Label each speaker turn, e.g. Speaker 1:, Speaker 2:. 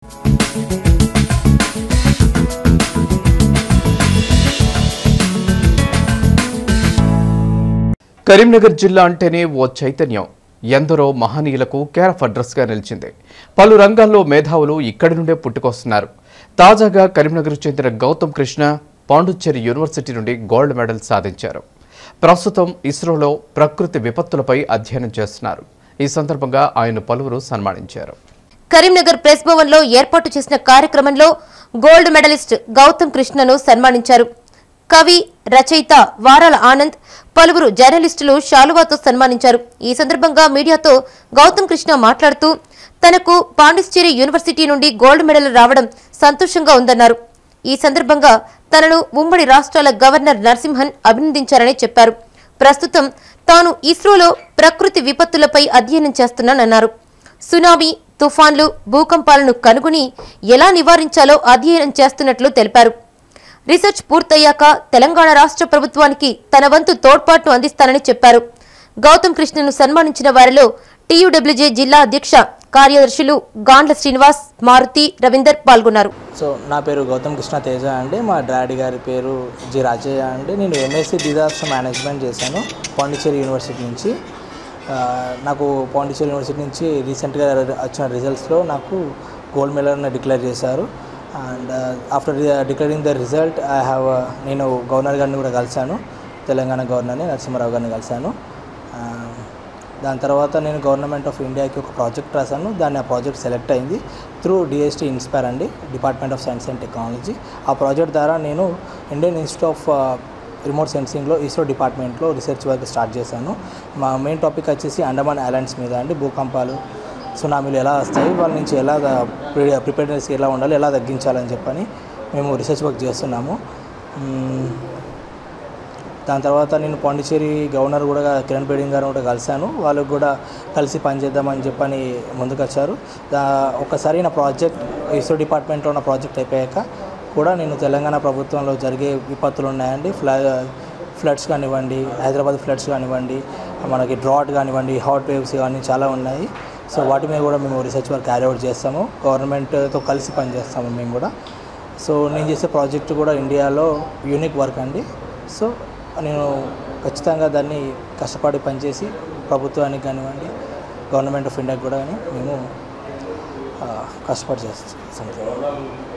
Speaker 1: కరీంనగర్ జిల్లా అంటేనే ఓ చైతన్యం ఎందరో మహనీయులకు కేర్ ఆఫ్ అడ్రస్గా నిలిచింది పలు రంగాల్లో మేధావులు ఇక్కడి నుండే పుట్టుకొస్తున్నారు తాజాగా కరీంనగర్ చెందిన గౌతమ్ కృష్ణ పాండుచ్చేరి యూనివర్సిటీ నుండి గోల్డ్ మెడల్ సాధించారు ప్రస్తుతం ఇస్రోలో ప్రకృతి విపత్తులపై అధ్యయనం చేస్తున్నారు ఈ సందర్భంగా ఆయన పలువురు సన్మానించారు
Speaker 2: కరీంనగర్ ప్రెస్ భవన్ లో ఏర్పాటు చేసిన కార్యక్రమంలో గోల్డ్ మెడలిస్ట్ గౌతమ్ కృష్ణను సన్మానించారు కవి రచయిత వారాల ఆనంద్ పలువురు జర్నలిస్టులు శాలువాతో సన్మానించారు ఈ సందర్భంగా మీడియాతో గౌతమ్ కృష్ణ మాట్లాడుతూ తనకు పాండిచ్చేరి యూనివర్సిటీ నుండి గోల్డ్ మెడల్ రావడం సంతోషంగా ఉందన్నారు ఈ సందర్భంగా తనను ఉమ్మడి రాష్ట్రాల గవర్నర్ నరసింహన్ అభినందించారని చెప్పారు ప్రస్తుతం తాను ఇస్రోలో ప్రకృతి విపత్తులపై అధ్యయనం చేస్తున్నానన్నారు సునామీ తుఫాన్లు భూకంపాలను కనుగొని ఎలా నివారించాలో అధ్యయనం చేస్తున్నట్లు తెలిపారు రీసెర్చ్ పూర్తయ్యాక తెలంగాణ రాష్ట్ర ప్రభుత్వానికి తన వంతు తోడ్పాటును అందిస్తానని చెప్పారు గౌతమ్ కృష్ణను సన్మానించిన వారిలో టీయూడబ్ల్యూజే జిల్లా అధ్యక్ష కార్యదర్శులు గాండ్ల శ్రీనివాస్ మారుతి రవీందర్ పాల్గొన్నారు
Speaker 3: సో నా పేరు గౌతమ్ కృష్ణ తేజ అండి మా డాడీ గారి పేరు జి రాజయ్య అండి నేను ఎంఎస్సి డిజాస్టర్ మేనేజ్మెంట్ చేశాను పాండిచ్చేరి యూనివర్సిటీ నుంచి ఆ, నాకు పాండిచ్చేరి యూనివర్సిటీ నుంచి రీసెంట్గా వచ్చిన రిజల్ట్స్లో నాకు గోల్డ్ మెడల్ని డిక్లేర్ చేశారు and after declaring the result I have నేను గవర్నర్ గారిని కూడా కలిశాను తెలంగాణ గవర్నర్ని నరసింహారావు గారిని కలిశాను ఆ, దాని తర్వాత నేను గవర్నమెంట్ ఆఫ్ ఇండియాకి ఒక ప్రాజెక్ట్ రాశాను దాన్ని ఆ ప్రాజెక్ట్ సెలెక్ట్ అయింది త్రూ డిఎస్టీ ఇన్స్పైర్ అండి department of science and technology ఆ ప్రాజెక్ట్ ద్వారా నేను ఇండియన్ ఇన్స్టిట్యూట్ ఆఫ్ రిమోట్ సెన్సింగ్లో ఇస్రో డిపార్ట్మెంట్లో రీసెర్చ్ వర్క్ స్టార్ట్ చేశాను మా మెయిన్ టాపిక్ వచ్చేసి అండమాన్ ఐలాండ్స్ మీద అండి భూకంపాలు సునామీలు ఎలా వస్తాయి వాళ్ళ నుంచి ఎలా ప్రిపేర్నెస్ ఎలా ఉండాలి ఎలా తగ్గించాలని చెప్పని మేము రీసెర్చ్ వర్క్ చేస్తున్నాము మ్మ్. దాని తర్వాత నేను పాండిచ్చేరి గవర్నర్ కూడా కిరణ్ బేడింగ్ గారు కూడా కలిశాను వాళ్ళకు కూడా కలిసి పనిచేద్దామని చెప్పని ముందుకు వచ్చారు దా ఒకసారి నా ప్రాజెక్ట్ ఇస్రో డిపార్ట్మెంట్లో ఉన్న ప్రాజెక్ట్ అయిపోయాక కూడా నేను తెలంగాణ ప్రభుత్వంలో జరిగే విపత్తులు ఉన్నాయండి ఫ్లా ఫ్లడ్స్ కానివ్వండి హైదరాబాద్ ఫ్లడ్స్ కానివ్వండి మనకి డ్రాట్ కానివ్వండి హాట్ వేవ్స్ కానీ చాలా ఉన్నాయి సో వాటి మీద కూడా మేము రీసెర్చ్ వర్క్ క్యారీ అవుట్ చేస్తాము గవర్నమెంట్తో కలిసి పనిచేస్తాము మేము కూడా సో నేను చేసే ప్రాజెక్ట్ కూడా ఇండియాలో యూనిక్ వర్క్ అండి సో నేను ఖచ్చితంగా దాన్ని కష్టపడి పనిచేసి ప్రభుత్వానికి కానివ్వండి గవర్నమెంట్ ఆఫ్ ఇండియాకి కూడా కానీ మేము ఆ, కష్టపడి చేస్తాం